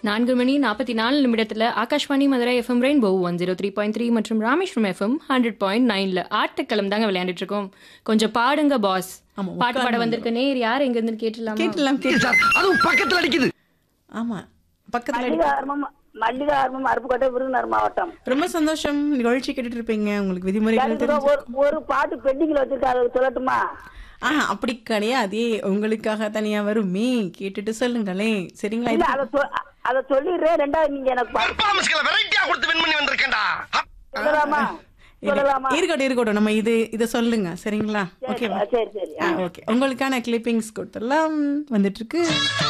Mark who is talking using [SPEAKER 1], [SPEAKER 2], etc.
[SPEAKER 1] நான்கு மணி நாற்பத்தி நாலு நிமிடத்துல Akashvani Madurai FM rainbow one zero three point three மற்றும் ராமேஸ்வரம் எஃப்எம் ஹண்ட்ரட் பாயிண்ட் நைன்ல ஆட்டக்களம் தாங்க விளையாண்டுட்டு இருக்கோம் கொஞ்சம் பாடுங்க பாஸ்
[SPEAKER 2] ஆமா,
[SPEAKER 1] பாட்டு பாட வந்திருக்க நேர் யார் எங்க இருந்து கேட்டலாமா
[SPEAKER 2] கேட்டலாம் கேட்டலாம்
[SPEAKER 3] அதுவும் பக்கத்துல அடிக்குது
[SPEAKER 2] ஆமா பக்கத்துல
[SPEAKER 4] மல்லிகா ஆர்மம் மல்லிகா ஆர்மம் அருப்புக்கோட்டை விருதுநகர் மாவட்டம்
[SPEAKER 2] ரொம்ப சந்தோஷம் நிகழ்ச்சி கேட்டுட்டு இருப்பீங்க உங்களுக்கு விதிமுறைகள்
[SPEAKER 4] எனக்கு
[SPEAKER 2] தெரிஞ்சு
[SPEAKER 4] ஒரு ஒரு பாட்டு பெண்டிங்ல வச்சிருக்காரு சொல்லட்டுமா
[SPEAKER 2] ஆ அப்படி கிடையாதே உங்களுக்காக தனியா வருமே கேட்டுட்டு சொல்லுங்களேன் சரிங்களா
[SPEAKER 4] இல்ல
[SPEAKER 2] இது-
[SPEAKER 4] அத சொ- அத சொல்லிடுறேன் ரெண்டாவது நீங்க எனக்கு பாட்டு
[SPEAKER 3] பர்ஃபார்மன்ஸ்களை வெரைட்டியா கொடுத்து வின் பண்ணி வந்திருக்கேன்டா
[SPEAKER 4] சொல்லலாமா சொல்லலாமா
[SPEAKER 2] இருக்கட்டும் இருக்கட்டும் நம்ம இது இத சொல்லுங்க சரிங்களா ஓகேவா
[SPEAKER 4] சரி சரி
[SPEAKER 2] ஓகே உங்களுக்கான கிளிப்பிங்ஸ் கொடுத்துடலாம் வந்துட்டு இருக்கு